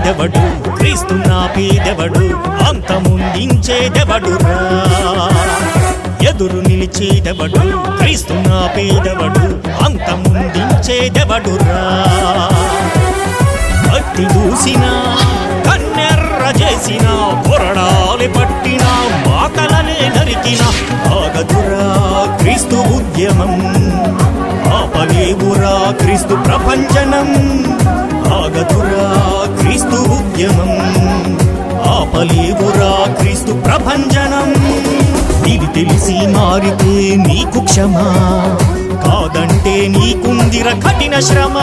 నిలిచేదెవడు క్రీస్తు నాపేదెవడు అంతముందించేదెవడురా ఎదురు నిలిచేదెవడు క్రీస్తు నాపేదెవడు అంతముందించేదెవడురా భక్తి దూసిన కన్నెర్ర చేసిన కొరడాలి పట్టిన మాటలనే నరికిన ఆగదురా క్రీస్తు ఉద్యమం ఆపలేవురా క్రీస్తు ప్రపంచనం ఆగదురా క్రీస్తు ఉద్యమం ఆపలేవురా క్రీస్తు ప్రభంజనం ఇది తెలిసి మారితే నీకు క్షమా కాదంటే నీకుందిర కఠిన శ్రమ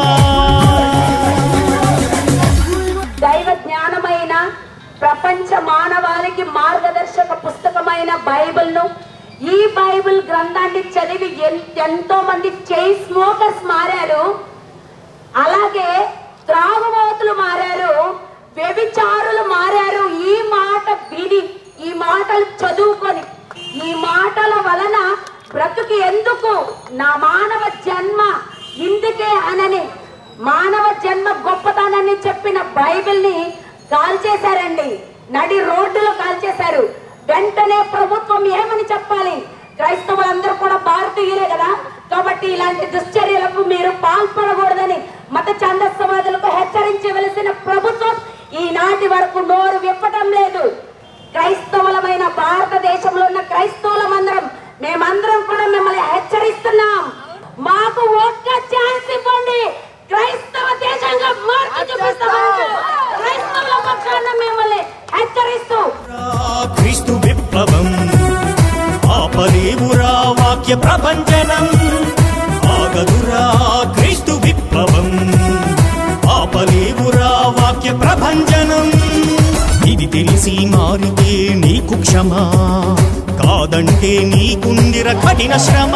దైవ జ్ఞానమైన ప్రపంచ మానవాళికి మార్గదర్శక పుస్తకమైన బైబిల్ను ఈ బైబిల్ గ్రంథాన్ని చదివి ఎన్- ఎంతో మంది చైన్ స్మోకర్స్ మారారు అలాగే త్రాగుబోతులు మారారు వ్యభిచారులు మారారు ఈ మాట విని ఈ మాటలు చదువుకొని ఈ మాటల వలన బ్రతుకు ఎందుకు నా మానవ జన్మ ఇందుకే అనని మానవ జన్మ గొప్పతనాన్ని చెప్పిన బైబిల్ ని కాల్చేశారండి నడి రోడ్డులో కాల్చేశారు వెంటనే ప్రభుత్వం ఏమని చెప్పాలి క్రైస్తవులందరూ కూడా భారతీయులే కదా కాబట్టి ఇలాంటి దుశ్చర్యలకు మీరు పాల్పడకూడదని మత ఛాందస్యవాదులకు హెచ్చరించవలసిన ప్రభుత్వం ఈనాటి వరకు నోరు విప్పటం లేదు క్రైస్తవులమైన భారతదేశంలో ఉన్న క్రైస్తవులమందరం మేమందరం కూడా మిమ్మల్ని హెచ్చరిస్తున్నాం మాకు ఒక్క ఛాన్స్ ఇవ్వండి క్రైస్తవ దేశంగా మార్చి చూపిస్తామని క్రైస్తవుల పక్షాన మిమ్మల్ని హెచ్చరిస్తూ క్రీస్తు విప్లవం ఆపలేవురా వాక్య ప్రభంజనం ఆగదురా క్రీస్తు విప్లవం ఆపలేవురా వాక్య ప్రభంజనం ఇది తెలిసి మారితే నీకు క్షమా కాదంటే నీకుందిర కఠిన శ్రమ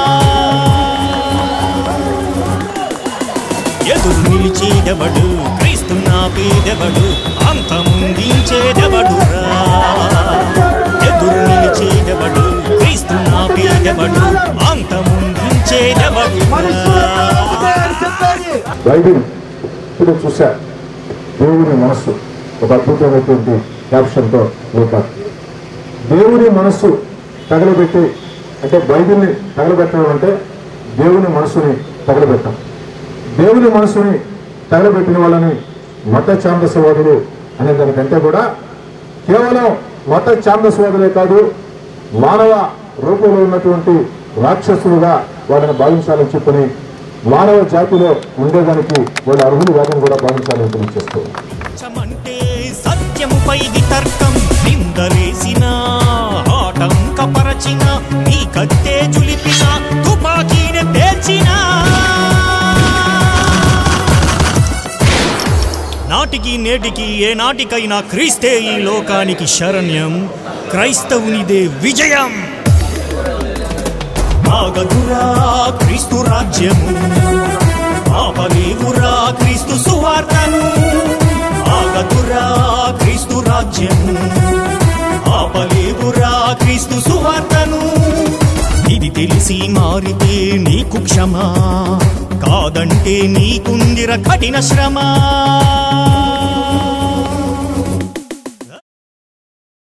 ఎదురు నిలిచేదెవడు క్రీస్తు నాపేదెవడు అంతముందించేదెవడురా ఎదురు నిలిచేదెవడు క్రీస్తు నాపేదెవడు అంతముందించేదెవడురా బైబిల్ ఇప్పుడు చూశా దేవుని మనస్సు ఒక అద్భుతమైనటువంటి క్యాప్షన్తో ఒక దేవుని మనస్సు తగలబెట్టి అంటే బైబిల్ని తగలబెట్టడం అంటే దేవుని మనసుని తగలబెట్టడం దేవుని మనసుని తగలబెట్టిన వాళ్ళని మత ఛాందసవాదులు అనే దానికంటే కూడా కేవలం మత ఛాందసవాదులే కాదు మానవ రూపంలో ఉన్నటువంటి రాక్షసులుగా వాళ్ళని భావించాలని చెప్పని మానవ జాతిలో ఉండేదానికి వాళ్ళ అర్హులు వాదన కూడా భావించాలని తెలియజేస్తూ సత్యమంటే సత్యముపై వితర్కం నిందలేసిన ఆటంకపరచిన నీ కత్తే జులిపిన తుపాకీని పేర్చిన నాటికి నేటికి ఏ నాటికైనా క్రీస్తే ఈ లోకానికి శరణ్యం క్రైస్తవునిదే విజయం ఆగదురా క్రీస్తు రాజ్యము ఆపలేవురా క్రీస్తు సువార్తను ఆగదురా క్రీస్తు రాజ్యము ఆపలేవురా క్రీస్తు సువార్తను ఇది తెలిసి మారితే నీకు క్షమా కాదంటే నీకుందిర కఠిన శ్రమ